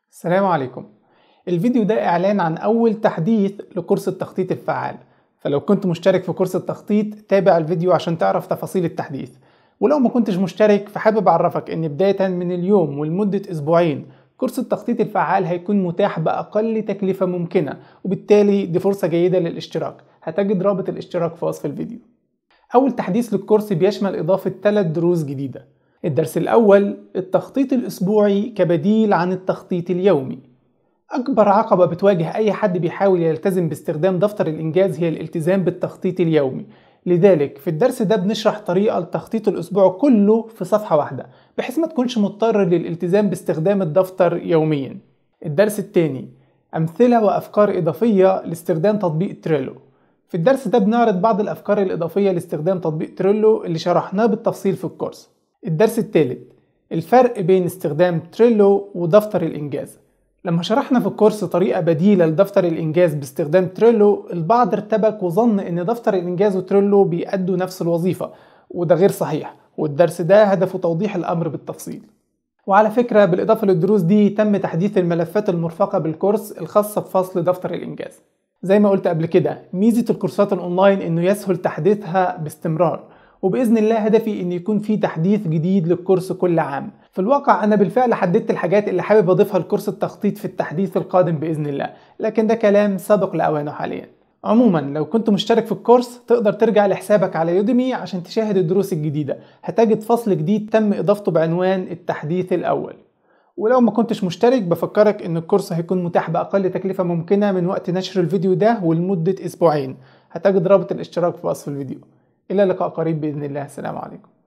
السلام عليكم الفيديو ده اعلان عن اول تحديث لكورس التخطيط الفعال فلو كنت مشترك في كورس التخطيط تابع الفيديو عشان تعرف تفاصيل التحديث ولو ما كنتش مشترك فحابب اعرفك ان بداية من اليوم ولمدة اسبوعين كورس التخطيط الفعال هيكون متاح بأقل تكلفة ممكنة وبالتالي دي فرصة جيدة للاشتراك هتجد رابط الاشتراك في وصف الفيديو أول تحديث للكورس بيشمل إضافة 3 دروس جديدة الدرس الأول التخطيط الأسبوعي كبديل عن التخطيط اليومي أكبر عقبة بتواجه أي حد بيحاول يلتزم باستخدام دفتر الإنجاز هي الالتزام بالتخطيط اليومي لذلك في الدرس ده بنشرح طريقة لتخطيط الأسبوع كله في صفحة واحدة بحيث ما تكونش مضطر للالتزام باستخدام الدفتر يوميا الدرس الثاني أمثلة وأفكار إضافية لاستخدام تطبيق تريلو في الدرس ده بنعرض بعض الأفكار الإضافية لاستخدام تطبيق تريلو اللي شرحناه بالتفصيل في الكورس الدرس الثالث الفرق بين استخدام تريلو ودفتر الإنجاز لما شرحنا في الكورس طريقة بديلة لدفتر الإنجاز باستخدام تريلو البعض ارتبك وظن إن دفتر الإنجاز وتريلو بيأدوا نفس الوظيفة وده غير صحيح والدرس ده هدفه توضيح الأمر بالتفصيل وعلى فكرة بالإضافة للدروس دي تم تحديث الملفات المرفقة بالكورس الخاصة بفصل دفتر الإنجاز زي ما قلت قبل كده ميزة الكورسات الأونلاين إنه يسهل تحديثها باستمرار وباذن الله هدفي ان يكون في تحديث جديد للكورس كل عام في الواقع انا بالفعل حددت الحاجات اللي حابب اضيفها لكورس التخطيط في التحديث القادم باذن الله لكن ده كلام سابق لاوانه حاليا عموما لو كنت مشترك في الكورس تقدر ترجع لحسابك على يوديمي عشان تشاهد الدروس الجديدة هتجد فصل جديد تم اضافته بعنوان التحديث الاول ولو ما كنتش مشترك بفكرك ان الكورس هيكون متاح باقل تكلفة ممكنة من وقت نشر الفيديو ده ولمدة اسبوعين هتجد رابط الاشتراك في وصف الفيديو إلى لقاء قريب بإذن الله السلام عليكم